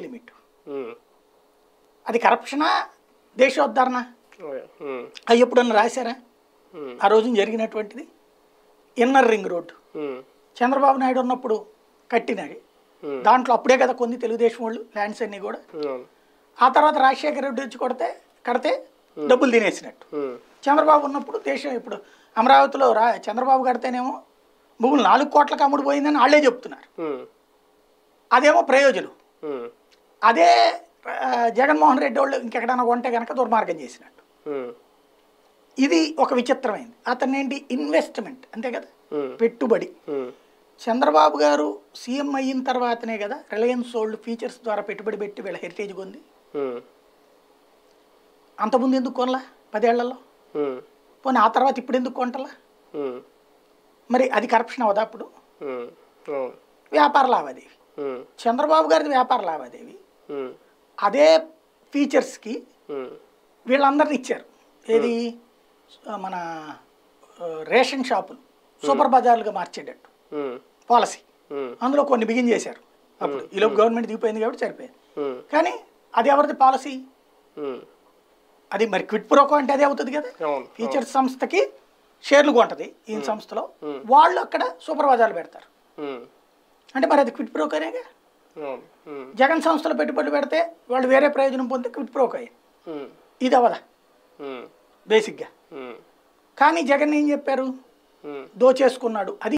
Limit ఉమ్. అది కరప్షనా దేశోద్ధరణ okay. ఉమ్. అవి ఎప్పుడన్నా రాశారా ఉమ్. ఆ రోజున జరిగినటువంటిది ఇన్నర్ రింగ్ రోడ్డు ఉమ్. చంద్రబాబు నాయుడు ఉన్నప్పుడు కట్టినది Hmm. దాంట్లో అప్పుడే కదా కొన్ని తెలుగుదేశం వాళ్ళు ల్యాండ్స్ అన్నీ కూడా అవును. ఆ తర్వాత రాజశేఖర రెడ్డి వచ్చి కొడితే కడితే డబ్బులు తినేసినట్టు ఉమ్. చంద్రబాబు ఉన్నప్పుడు దేశం ఇప్పుడు అమరావతిలో రా చంద్రబాబు కడితేనేమో భూములు నాలుగు కోట్లకు అమ్ముడు పోయిందని వాళ్ళే చెప్తున్నారు ఉమ్. అదేమో ప్రయోజనం ఉమ్. అదే ఆ, జగన్మోహన్ రెడ్డి వాళ్ళు ఇంకెక్కడైనా కొంటే కనుక దుర్మార్గం చేసినట్టు ఉమ్. ఇది ఒక విచిత్రమైంది అతన్ని ఏంటి ఇన్వెస్ట్మెంట్ అంతే కదా ఉమ్. పెట్టుబడి ఉమ్. చంద్రబాబు గారు సీఎం అయిన తర్వాతనే కదా రిలయన్స్ ఓల్డ్ ఫీచర్స్ ద్వారా పెట్టుబడి పెట్టి వీళ్ళ హెరిటేజ్ కొంది ఉమ్. అంతకుముందు ఎందుకు కొనలా పదేళ్లలో ఉమ్. పోనీ ఆ తర్వాత ఇప్పుడు ఎందుకు కొంటలా ఉమ్. మరి అది కరప్షన్ అవదా అప్పుడు ఉమ్. అవును. వ్యాపార లావాదేవీ ఉమ్. చంద్రబాబు గారిది వ్యాపార లావాదేవీ ఉమ్. అదే ఫీచర్స్కి ఉమ్. వీళ్ళందరిని ఇచ్చారు ఏది ఆ, మన ఆ, రేషన్ షాపులు సూపర్ బజార్లుగా మార్చేటట్టు ఉమ్. పాలసీ ఉమ్. అందులో కొన్ని బిగిన్ చేశారు అప్పుడు ఈలోపు గవర్నమెంట్ దిగిపోయింది కాబట్టి సరిపోయింది ఉమ్. కానీ అది ఎవరిది పాలసీ ఉమ్. అది మరి క్విట్ ప్రోకో అంటే అదే అవుతుంది కదా అవును. ఫీచర్ సంస్థకి షేర్లు కొంటది ఈ సంస్థలో వాళ్ళు అక్కడ సూపర్ బజార్లు పెడతారు ఉమ్. అంటే మరి అది క్విట్ ప్రోకోనేగా అవును. ఉమ్. జగన్ సంస్థలో పెట్టుబడులు పెడితే వాళ్ళు వేరే ప్రయోజనం పొందితే క్విట్ ప్రోకో అయ్యింది ఉమ్. ఇది అవదా ఉమ్. బేసిక్గా ఉమ్. కానీ జగన్ ఏం చెప్పారు ఉమ్. దోచేసుకున్నాడు అది